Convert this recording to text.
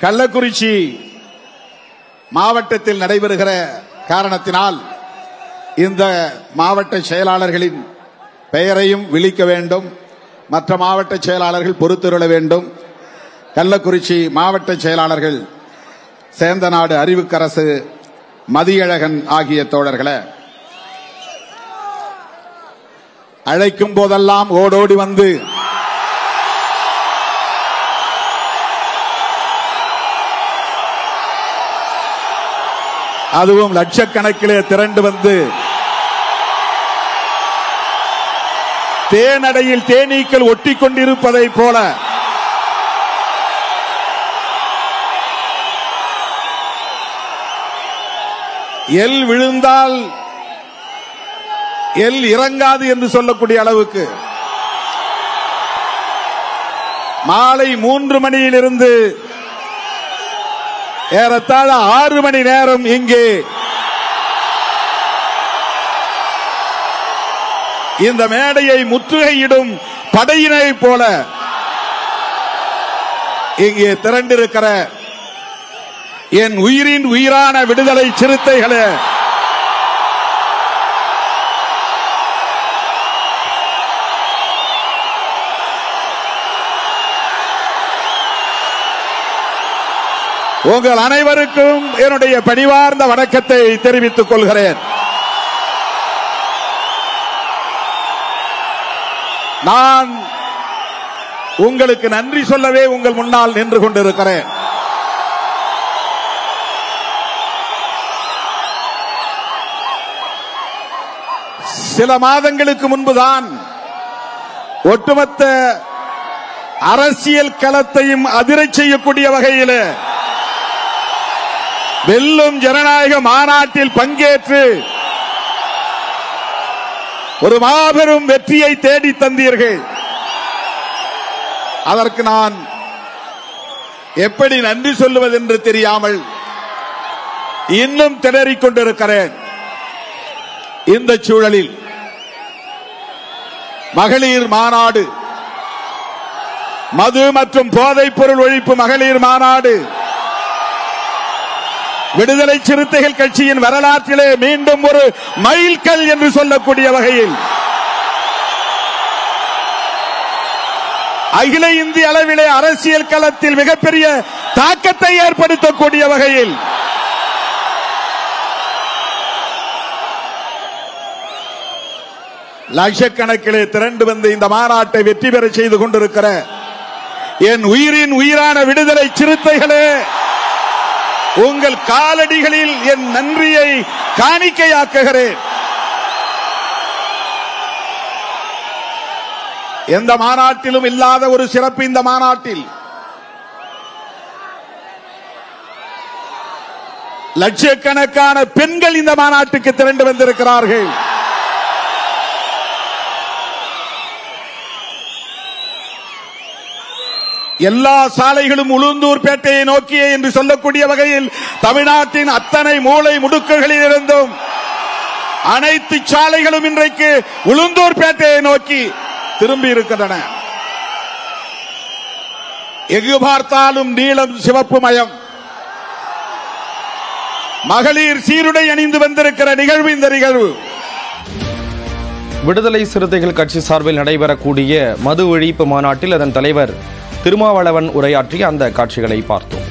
கள்ளக்குறிச்சி மாவட்டத்தில் நடைபெறுகிற காரணத்தினால் இந்த மாவட்ட செயலாளர்களின் பெயரையும் விழிக்க வேண்டும் மற்ற மாவட்ட செயலாளர்கள் பொறுத்துருள வேண்டும் கள்ளக்குறிச்சி மாவட்ட செயலாளர்கள் சேந்தநாடு அறிவுக்கரசு மதியழகன் ஆகிய தோழர்களை அழைக்கும் போதெல்லாம் ஓடோடி வந்து அதுவும் லட்சக்கணக்கிலே திரண்டு வந்து தேனடையில் தேனீக்கள் ஒட்டி கொண்டிருப்பதை போல எல் விழுந்தால் எல் இறங்காது என்று சொல்லக்கூடிய அளவுக்கு மாலை மூன்று மணியிலிருந்து ஏறத்தாழ ஆறு மணி நேரம் இங்கே இந்த மேடையை முற்றுகையிடும் படையினை போல இங்கே திரண்டிருக்கிற என் உயிரின் உயிரான விடுதலை சிறுத்தைகளே உங்கள் அனைவருக்கும் என்னுடைய பணிவார்ந்த வணக்கத்தை தெரிவித்துக் கொள்கிறேன் நான் உங்களுக்கு நன்றி சொல்லவே உங்கள் முன்னால் நின்று கொண்டிருக்கிறேன் சில மாதங்களுக்கு முன்புதான் ஒட்டுமொத்த அரசியல் களத்தையும் அதிரச் செய்யக்கூடிய வகையில் வெல்லும் ஜனநாயக மாநாட்டில் பங்கேற்று ஒரு மாபெரும் வெற்றியை தேடி தந்தீர்கள் அதற்கு நான் எப்படி நன்றி சொல்லுவது என்று தெரியாமல் இன்னும் திணறிக் கொண்டிருக்கிறேன் இந்த சூழலில் மகளிர் மாநாடு மது மற்றும் போதைப் பொருள் ஒழிப்பு மகளிர் மாநாடு விடுதலை சிறுத்தைகள் கட்சியின் வரலாற்றிலே மீண்டும் ஒரு மைல்கல் என்று சொல்லக்கூடிய வகையில் அகில இந்திய அளவிலே அரசியல் களத்தில் மிகப்பெரிய தாக்கத்தை ஏற்படுத்தக்கூடிய வகையில் லட்சக்கணக்கிலே திரண்டு வந்து இந்த மாநாட்டை வெற்றி பெற செய்து கொண்டிருக்கிற என் உயிரின் உயிரான விடுதலை சிறுத்தைகளே உங்கள் காலடிகளில் என் நன்றியை காணிக்கையாக்குகிறேன் எந்த மாநாட்டிலும் இல்லாத ஒரு சிறப்பு இந்த மாநாட்டில் லட்சக்கணக்கான பெண்கள் இந்த மாநாட்டுக்கு திரண்டு வந்திருக்கிறார்கள் எல்லா சாலைகளும் உளுந்தூர் பேட்டையை நோக்கியே என்று சொல்லக்கூடிய வகையில் தமிழ்நாட்டின் அத்தனை மூளை முடுக்குகளில் இருந்தும் அனைத்து சாலைகளும் இன்றைக்கு உளுந்தூர் பேட்டையை நோக்கி திரும்பி இருக்கின்றன எங்கு பார்த்தாலும் நீளம் சிவப்பு மயம் மகளிர் சீருடை அணிந்து வந்திருக்கிற நிகழ்வு இந்த நிகழ்வு விடுதலை சிறுத்தைகள் கட்சி சார்பில் நடைபெறக்கூடிய மது ஒழிப்பு மாநாட்டில் அதன் தலைவர் திருமாவளவன் உரையாற்றிய அந்த காட்சிகளை பார்த்தோம்